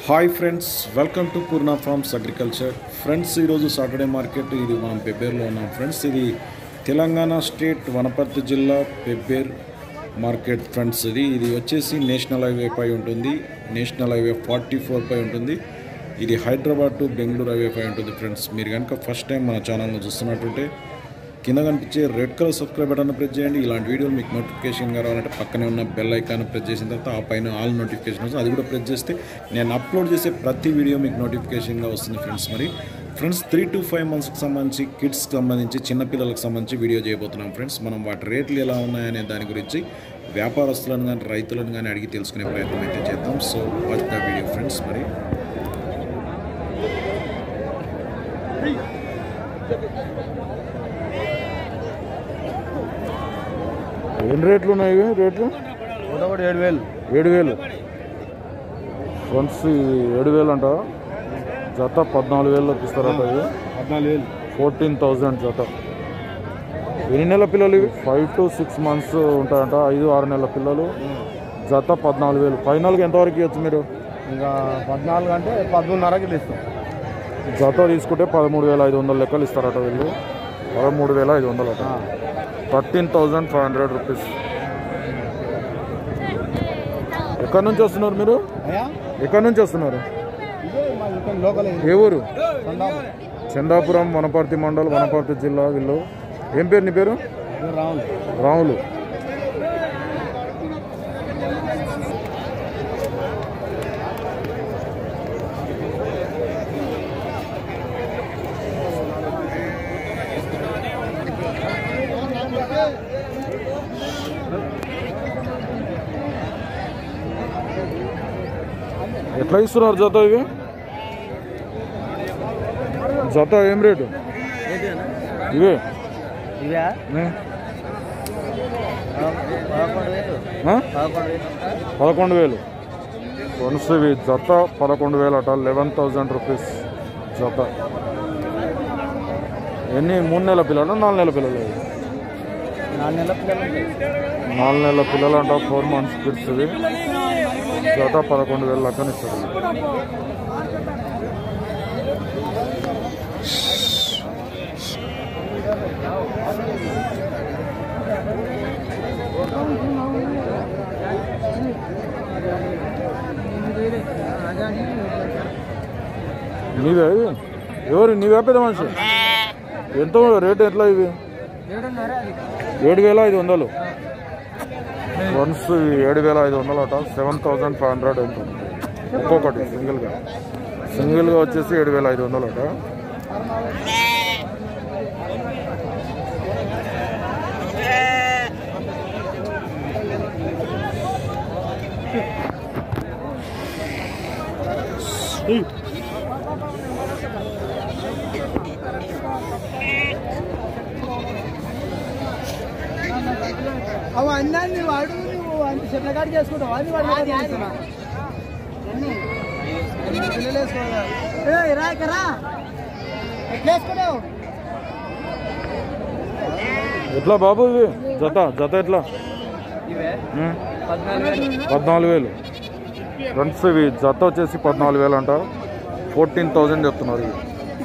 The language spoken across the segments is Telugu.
Hi friends welcome to Purna farms agriculture friends ఈరోజు సాటర్డే మార్కెట్ ఇది మనం పెబ్బేర్లో ఉన్నాం ఫ్రెండ్స్ ఇది తెలంగాణ స్టేట్ వనపర్తి జిల్లా పెబ్బేర్ మార్కెట్ ఫ్రెండ్స్ ఇది ఇది వచ్చేసి నేషనల్ హైవే పై ఉంటుంది నేషనల్ హైవే ఫార్టీ ఫోర్ పై ఉంటుంది ఇది హైదరాబాద్ టు బెంగళూరు హైవే పై ఉంటుంది ఫ్రెండ్స్ మీరు కనుక ఫస్ట్ టైం మన ఛానల్ను చూస్తున్నట్టుంటే కింద కనిపించే red colour subscribe button press చేయండి ఇలాంటి వీడియోలు మీకు నోటిఫికేషన్గా రావాలంటే పక్కనే ఉన్న బెల్ ఐకాన్ ప్రెస్ చేసిన తర్వాత ఆ పైన ఆల్ నోటిఫికేషన్ వస్తుంది అది కూడా ప్రెస్ చేస్తే నేను అప్లోడ్ చేసే ప్రతి వీడియో మీకు నోటిఫికేషన్గా వస్తుంది ఫ్రెండ్స్ మరి ఫ్రెండ్స్ త్రీ టు ఫైవ్ మంత్స్కి సంబంధించి కిడ్స్కి సంబంధించి చిన్నపిల్లలకు సంబంధించి వీడియో చేయబోతున్నాం ఫ్రెండ్స్ మనం వాటి రేట్లు ఎలా ఉన్నాయనే దాని గురించి వ్యాపారస్తులను కానీ రైతులను కానీ అడిగి తెలుసుకునే ప్రయత్నం అయితే చేద్దాం so watch the video friends మరి ఏం రేట్లు ఉన్నాయి ఇవి రేట్లు ఒకటి ఏడు వేలు ఏడు వేలు ఫ్రంట్స్ ఏడు వేలు అంట జత పద్నాలుగు వేలకు ఇస్తారట ఇవి పద్నాలుగు వేలు ఫోర్టీన్ థౌజండ్ జత ఎన్ని నెలల పిల్లలు ఇవి ఫైవ్ టు సిక్స్ మంత్స్ ఉంటాయంట ఐదు ఆరు నెలల పిల్లలు జత పద్నాలుగు వేలు ఫైనల్గా ఎంతవరకు ఇవ్వచ్చు మీరు ఇంకా పద్నాలుగు అంటే పదమూడున్నరకి ఇస్తాం జత తీసుకుంటే పదమూడు వేల ఐదు వందల లెక్కలు ఇస్తారట వీళ్ళు పదమూడు వేల ఐదు వందలు అట thirteen thousand five hundred rupees ఎక్కడి నుంచి వస్తున్నారు మీరు అయ్యా ఎక్కడి నుంచి వస్తున్నారు ఇదే మా ఇక్కడ లోకల్ ఏ ఊరు సందాపు చందాపురం వనపర్తి మండల్ వనపర్తి జిల్లా వీళ్ళు ఏం పేరు నీ పేరు ఇది రావులు రాములు ఎట్లా ఇస్తున్నారు జత ఇవి జత ఏం రేటు ఇవే ఇవే నే? పదకొండు వేలు ఆ? పదకొండు వేలు పదకొండు వేలు వన్స్ ఇవి జత పదకొండు వేలు అట లెవెన్ థౌజండ్ రూపీస్ జత ఎన్ని మూడు నెలల పిల్లలు నాలుగు నెలల పిల్లలు ఇవి? నాలుగు నెలల పిల్లలు ఉంటాయి. నాలుగు నెలల పిల్లలు అంట ఫోర్ మంత్స్ కిడ్స్ ఇవి జత పదకొండు వేలు లెక్కన ఇస్తారు నీవే ఇవి ఎవరు నీవే పెద్ద మనిషి ఎంత రేట్ ఎట్లా ఇవి ఏడు వేల ఐదు వందలు వన్స్ ఏడు వేల ఐదు వందలు అట సెవెన్ థౌజండ్ ఫైవ్ హండ్రెడ్ ఉంటుంది ఒక్కొక్కటి సింగిల్గా సింగిల్గా వచ్చేసి ఏడు వేల ఐదు వందలు అట అవి అన్నీ వాడు నువ్వు అంత చెట్ల కాడి చేసుకుంటావు అది వాడు పిల్లలు వేసుకోవాలి రాకరా ఎట్లా వేసుకున్నావు ఎట్లా బాబు ఇవి జత జత ఎట్లా ఇవే ఉం? పద్నాలుగు వేలు పద్నాలుగు వేలు ఫ్రెండ్స్ ఇవి జత వచ్చేసి పద్నాలుగు వేలు అంట ఫోర్టీన్ థౌజండ్ చెప్తున్నారు ఇవి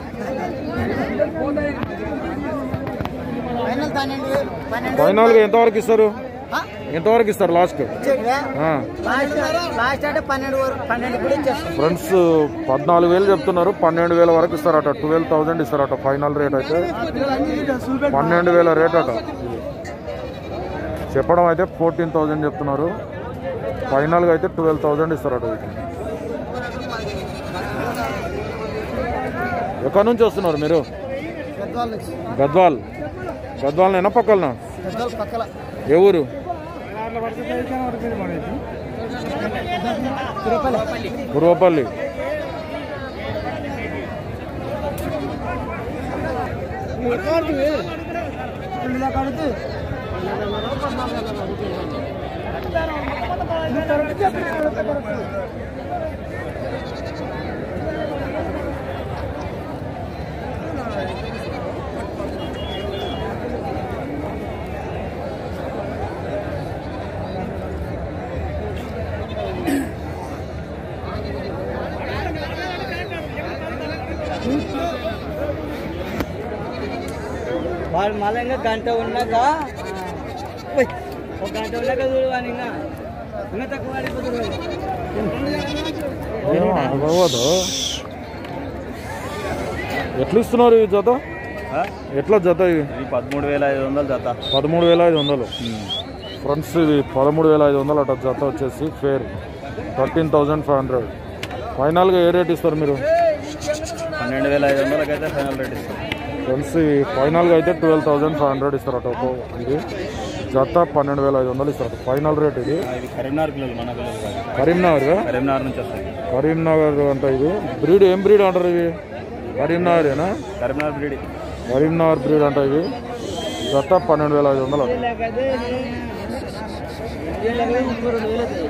ఫైనల్ పన్నెండు వేలు పన్నెండు ఫైనల్గా ఎంతవరకు ఇస్తారు ఎంతవరకు ఇస్తారు లాస్ట్ లాస్ట్ లాస్ట్ అంటే పన్నెండు వరకు పన్నెండు కూడా ఇచ్చేస్తాం ఫ్రెండ్స్ పద్నాలుగు వేలు చెప్తున్నారు పన్నెండు వేల వరకు ఇస్తారట ట్వెల్వ్ థౌజండ్ ఇస్తారట ఫైనల్ రేట్ అయితే పన్నెండు వేల రేట్ అట ఇది. చెప్పడం అయితే ఫోర్టీన్ థౌజండ్ చెప్తున్నారు ఫైనల్గా అయితే ట్వెల్వ్ థౌజండ్ ఇస్తారట వీటిని ఎక్కడి నుంచి వస్తున్నారు మీరు పెద్దవాళ్ళు వచ్చి గద్వాల్ గద్వాల్నేనా పక్కలనా పెద్దవాళ్ళు పక్కల ఏ ఊరు గురువపల్లి వాడు మళ్ళీ ఇంకా గంట ఉన్నాక ఓయ్, ఒక గంట ఉన్నాక చూడు వాడిని ఇంకా ఇంకా తక్కువ పడిపోతుంది ఏమో అవ్వదు ఎట్లా ఇస్తున్నారు ఈ జత ఎట్లా జత ఇవి ఇది పదమూడు వేల ఐదు వందలు జత పదమూడు వేల ఐదు వందలు ఫ్రంట్స్ ఇది పదమూడు వేల ఐదు వందలు అట జత వచ్చేసి pair thirteen thousand five hundred ఫైనల్గా ఏ రేట్ ఇస్తారు మీరు పన్నెండు వేల ఐదు వందలకి అయితే ఫైనల్ రేట్ ఇస్తాం ఫ్రెండ్స్ ఇవి ఫైనల్గా అయితే ట్వెల్వ్ థౌజండ్ ఫైవ్ హండ్రెడ్ ఇస్తారట ఒక్కో ఇది జత పన్నెండు వేల ఐదు వందలు ఇస్తారట ఫైనల్ రేట్ ఇది ఆ, ఇది కరీంనగర్ పిల్లలు మన పిల్లలు కాదు కరీంనగర్ కరీంనగర్ నుంచి వస్తాయి కరీంనగర్ అంట ఇది బ్రీడ్ ఏం బ్రీడ్ అంటారు ఇవి కరీంనగరేనా కరీంనగర్ బ్రీడ్ కరీంనగర్ బ్రీడ్ అంట ఇవి జత పన్నెండు వేల ఐదు వందలు అంట. లేకపోతే వీళ్ళకి ముప్పై రెండు వేలు అవుతాయి.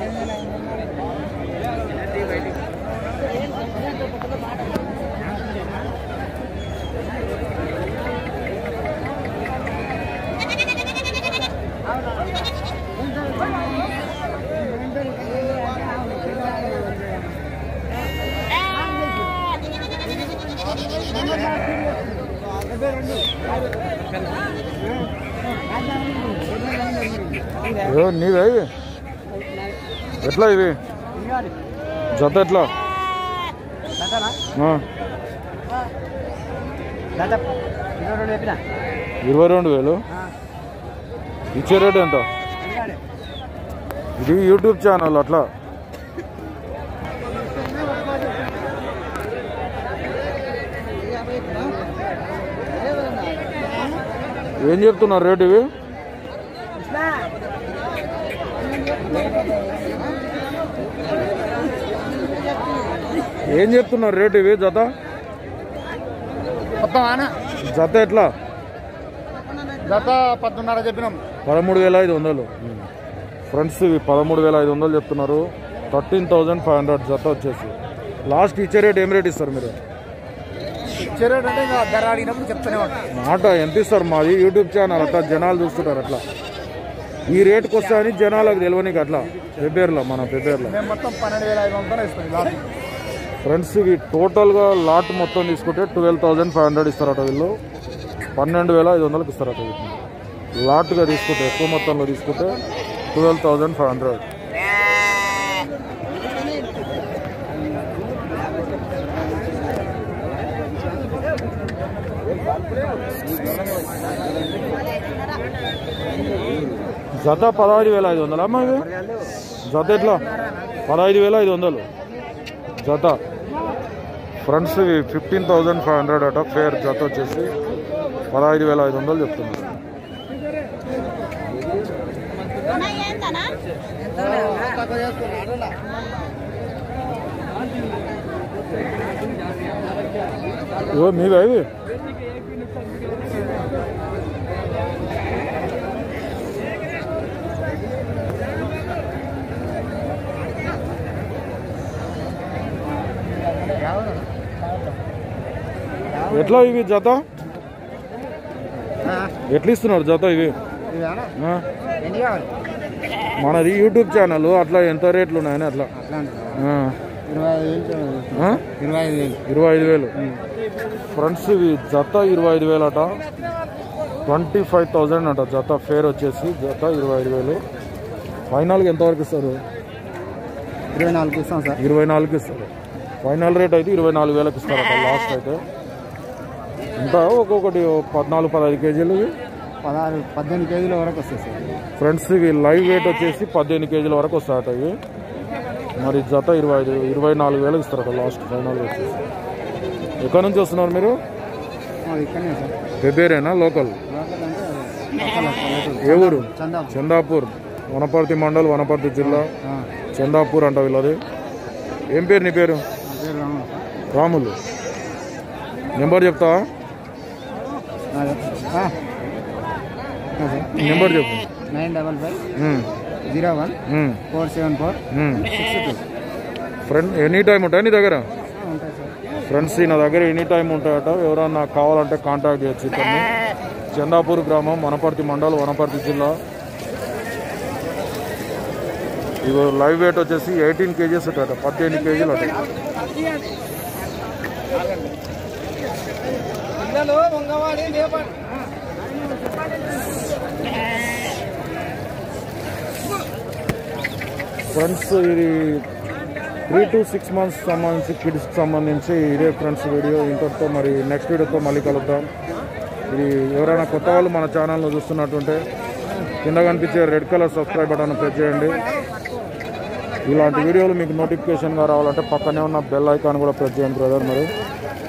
ఏ, నీవే ఇవి ఎట్లా ఇవి జత ఎట్లా గంటనా? ఆ, గంట ఇరవై రెండు చెప్పినా ఇరవై రెండు వేలు ఇచ్చే రేట్ ఎంత ఇది యూట్యూబ్ ఛానల్ అట్లా ఏం చెప్తున్నారు రేట్ ఇవి ఏం చెప్తున్నారు రేట్ ఇవి జత జత ఎట్లా గత పద్దున్నర చెప్పినాం పదమూడు వేల ఐదు వందలు ఫ్రెండ్స్ ఇవి పదమూడు వేల ఐదు వందలు చెప్తున్నారు థర్టీన్ థౌజండ్ ఫైవ్ హండ్రెడ్ జత వచ్చేసి లాస్ట్ ఇచ్చే రేట్ ఏం రేట్ ఇస్తారు మీరు చెరువు అంటే ఇంకా ధర అడిగినప్పుడు చెప్తూనే ఉంటాం మాట ఎంత ఇస్తారు మాది యూట్యూబ్ ఛానల్ అట్లా జనాలు చూస్తుంటారు అట్లా ఈ రేట్కి వస్తా అని జనాలకు తెలియనికి అట్లా పెబ్బేర్లో మన పెబ్బేర్లో మేము మొత్తం పన్నెండు వేల ఐదు వందలు ఇస్తాం లాస్ట్ ఫ్రెండ్స్ ఇవి టోటల్గా లాట్ మొత్తం తీసుకుంటే ట్వెల్వ్ థౌజండ్ ఫైవ్ హండ్రెడ్ ఇస్తారట వీళ్ళు పన్నెండు వేల ఐదు వందలకు ఇస్తారట వీటిని లాట్గా తీసుకుంటే ఎక్కువ మొత్తంలో తీసుకుంటే ట్వెల్వ్ థౌజండ్ ఫైవ్ హండ్రెడ్ జత పదహైదు వేల ఐదు వందలు అమ్మా ఇవి జత ఎట్లా పదహైదు వేల ఐదు వందలు జత ఫ్రంట్స్ ఇవి ఫిఫ్టీన్ థౌజండ్ ఫైవ్ హండ్రెడ్ అట ఫేర్ జత వచ్చేసి పదహైదు వేల ఐదు వందలు చెప్తున్నారు ఇవో మీవే ఇవి ఎట్లా ఇవి జత ఎట్లా ఇస్తున్నారు జత ఇవి ఆ? ఎన్ని కావాలి మనది యూట్యూబ్ ఛానల్ అట్లా ఎంత రేట్లు ఉన్నాయని అట్లా ఆ. ఇరవై ఐదు వేలు ఆ? ఇరవై ఐదు వేలు ఇరవై ఐదు వేలు ఫ్రెండ్స్ ఇవి జత ఇరవై ఐదు వేలు అట ట్వంటీ ఫైవ్ థౌజండ్ అంట జత ఫేర్ వచ్చేసి జత ఇరవై ఐదు వేలు ఫైనల్గా ఎంతవరకు ఇస్తారు ఇరవై నాలుగు ఇస్తాం సార్ ఇరవై నాలుగు ఇస్తారు ఫైనల్ రేట్ అయితే ఇరవై నాలుగు వేలకు ఇస్తారట లాస్ట్ అయితే ఇంకా ఒక్కొక్కటి ఓ పద్నాలుగు పదహైదు కేజీలు ఇవి. పదహారు పద్దెనిమిది కేజీల వరకు వస్తాయి సార్ ఫ్రెండ్స్ ఇవి లైవ్ వెయిట్ వచ్చేసి పద్దెనిమిది కేజీల వరకు వస్తాయట ఇవి మరి జత ఇరవై ఐదు ఇరవై నాలుగు వేలకు ఇస్తారట లాస్ట్ ఫైనల్ వచ్చేసి ఎక్కడి నుంచి వస్తున్నారు మీరు ఇక్కడనే సార్ పెబ్బేరేనా లోకల్ లోకల్ అంటే ఏ ఊరు చందా చందాపూర్ వనపర్తి మండల్ వనపర్తి జిల్లా చందాపూర్ అంట వీళ్ళది ఏం పేరు నీ పేరు నా పేరు రాము రాములు నెంబర్ చెప్తావా నెంబర్ చెప్పు nine double five um, zero one um, four seven four um. Six two friend any time ఉంటాయి నీ దగ్గర ఉంటాయి సార్ ఫ్రెండ్స్ నా దగ్గర ఎనీ టైం ఉంటాయట ఎవరన్నా కావాలంటే కాంటాక్ట్ చేయొచ్చు ఇతన్ని చందాపూర్ గ్రామం వనపర్తి మండల్ వనపర్తి జిల్లా ఇగో లైవ్ వెయిట్ వచ్చేసి ఎయిటీన్ కేజీస్ ఉంటాయట పద్దెనిమిది కేజీలు అట పిల్లలు వంగవాడి లేపాడు ఫ్రెండ్స్ ఇది త్రీ టు సిక్స్ మంత్స్ సంబంధించి కిడ్స్కి సంబంధించి ఇదే ఫ్రెండ్స్ వీడియో ఇంతటితో మరి నెక్స్ట్ వీడియోతో మళ్ళీ కలుద్దాం ఇది ఎవరైనా కొత్త వాళ్ళు మన ఛానల్లో చూస్తున్నట్టుంటే కింద కనిపించే red colour subscribe button press చేయండి ఇలాంటి వీడియోలు మీకు నోటిఫికేషన్గా రావాలంటే పక్కనే ఉన్న బెల్ ఐకాన్ కూడా ప్రెస్ చేయండి బ్రదర్ మరి